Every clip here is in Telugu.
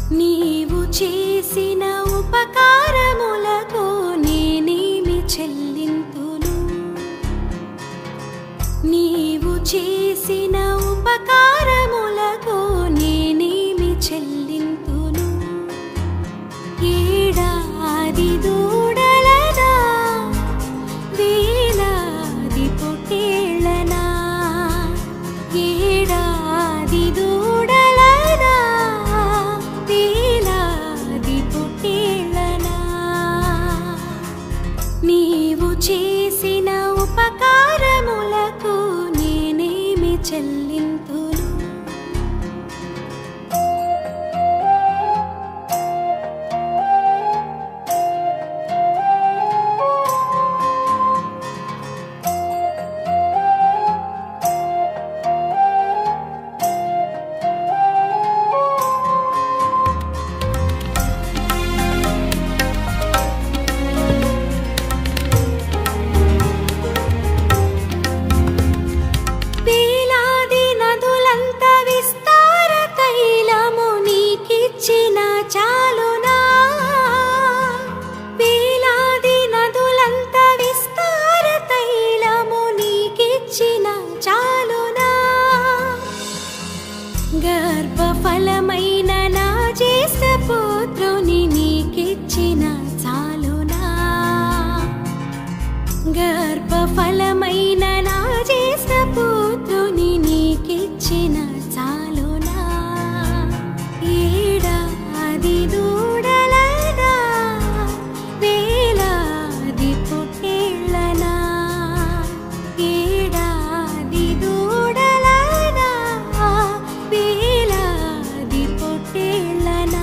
నీవు చేసిన ఉపకారములకు నేనేమి చెల్లింతును నీవు చేసిన ఉపకారములకు నేనేమి చెల్లింతును ఏడాది దూడలనా వేలాది పొట్టేళ్ళనా ఏడాది దూడలనా వేలాది పొట్టేళ్ళనా నీవు చేసిన ఉపకారములకు నేనేమి చెల్లింతును వేలాది నదులంత విస్తార తైలము నీకిచ్చిన చాలునా వేలాది నదులంత విస్తార తైలము నీకిచ్చిన చాలునా గర్భఫలమైన నా జ్యేష్ఠ పుత్రుని నీకిచ్చిన చాలునా గర్భఫలమైన నా జ్యేష్ఠ పుత్రుని నీకిచ్చిన చాలునా ఏడాది దూడలనా వేలాది పొట్టేళ్ళనా ఏడాది దూడలనా వేలాది పొట్టేళ్ళనా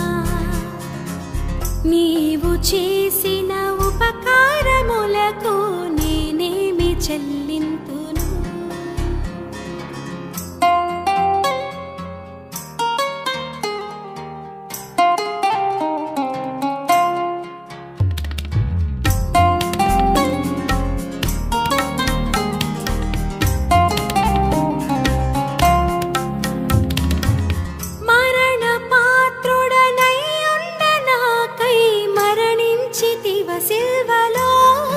నీవు చేసిన ఉపకారములకు నేనేమి చెల్లింతును మరణ పాత్రుడనై ఉండ నాకై మరణించితివ సిల్వలో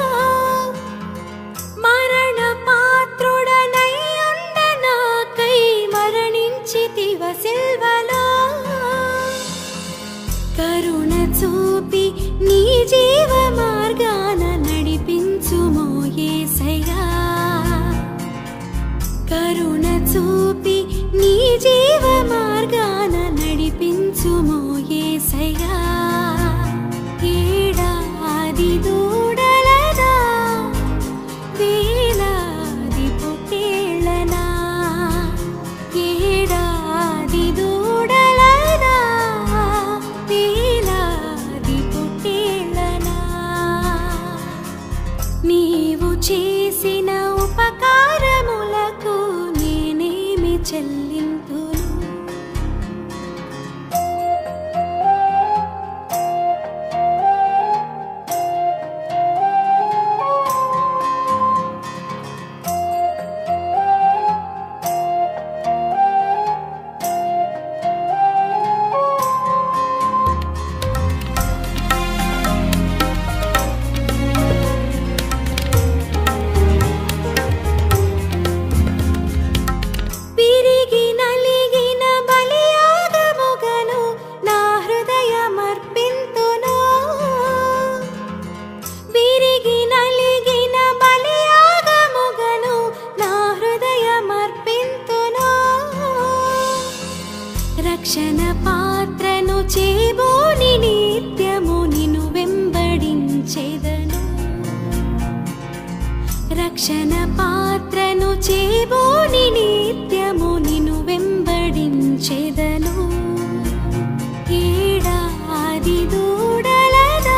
మరణ పాత్రుడనై ఉండ నాకై మరణించితివ సిల్వలో కరుణ చూపి నీ జీవ మార్గాన నడిపించుమో యేసయ్యా కరుణ చూపి నీ జీవ మార్గాన నడిపించుమో యేసయ్యా ఏడాది దూడలనా వేలాది పొట్టేళ్ళనా ఏడాది దూడలనా వేలాది పొట్టేళ్ళనా నీవు చేసిన ఉపకారములకు నేనేమి చెల్లింతును విరిగి నలిగిన బలియాగముగను నా హృదయమర్పింతును విరిగి నలిగిన బలియాగముగను నా హృదయమర్పింతును రక్షణ పాత్రను చేబోని నిత్యము నిన్ను వెంబడించేదను రక్షణ పాత్రను చేబోని నిత్యము నిన్ను వెంబడించెదను ఏడాది దూడలనా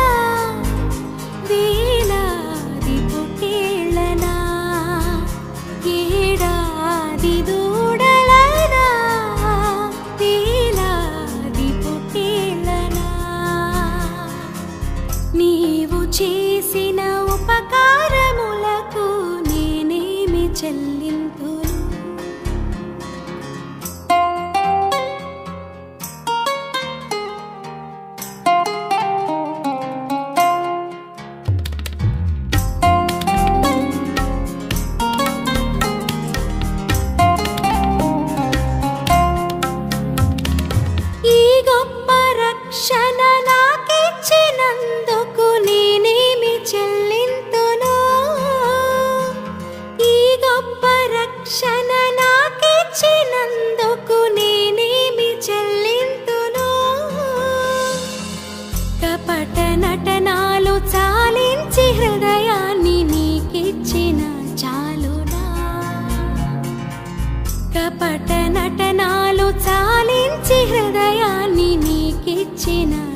వేలాది పొట్టేళ్ళనా ఏడాది దూడలనా వేలాది పొట్టేళ్ళనా నీవు చేసిన ఉపకారములకు నేనేమి చెల్లింతును చాలించి హృదయాన్ని నీకిచ్చిన